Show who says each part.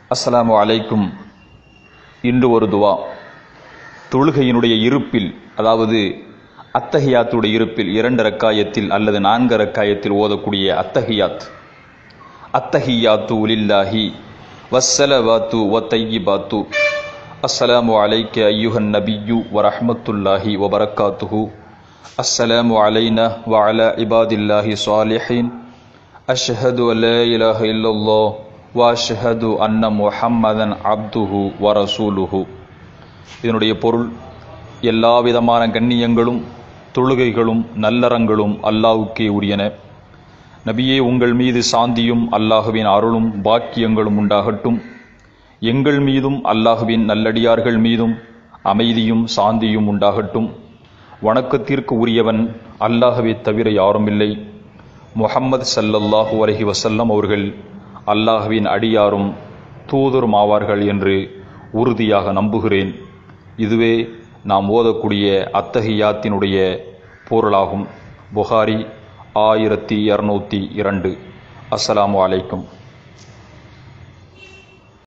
Speaker 1: அஸ்ஸலாமு அலைக்கும் இன்று ஒரு துவா தொழுகையினுடைய இருப்பில் அதாவது அத்தஹியாத்துடைய இருப்பில் இரண்டு ரக்காயத்தில் அல்லது நான்கு ரக்காயத்தில் ஓதக்கூடிய அத்தஹியாத் அத்தஹியாத்து உலில்லாஹி வஸ்ஸலவாத்து வத்தையிபாத்து அஸ்ஸலாமு அலைக்க ஐயுஹன் நபியு வரஹ்மத்துல்லாஹி வபரக்காத்துஹு அஸ்ஸலாமு அலைனா வஅலா இபாதில்லாஹி சாலிஹீன் அஷ்ஹது அல்லா இலாஹ இல்லல்லாஹ் வாஷ்ஹது அன்ன முஹம்மதன் அப்துஹு வரசூலுஹு இதனுடைய பொருள் எல்லா விதமான கண்ணியங்களும் தொழுகைகளும் நல்லறங்களும் அல்லாவுக்கே உரியன நபியே உங்கள் மீது சாந்தியும் அல்லாஹுவின் அருளும் பாக்கியங்களும் உண்டாகட்டும் எங்கள் மீதும் அல்லாஹுவின் நல்லடியார்கள் மீதும் அமைதியும் சாந்தியும் உண்டாகட்டும் வணக்கத்திற்கு உரியவன் அல்லாஹுவை தவிர யாருமில்லை முஹம்மது சல்லல்லாஹு அலஹி வசல்லம் அவர்கள் அல்லாஹுவின் அடியாரும் தூதரும் ஆவார்கள் என்று உறுதியாக நம்புகிறேன் இதுவே நாம் ஓதக்கூடிய அத்தகையாத்தினுடைய பொருளாகும் புகாரி ஆயிரத்தி இரநூத்தி இரண்டு அஸ்ஸலாமு அலைக்கும்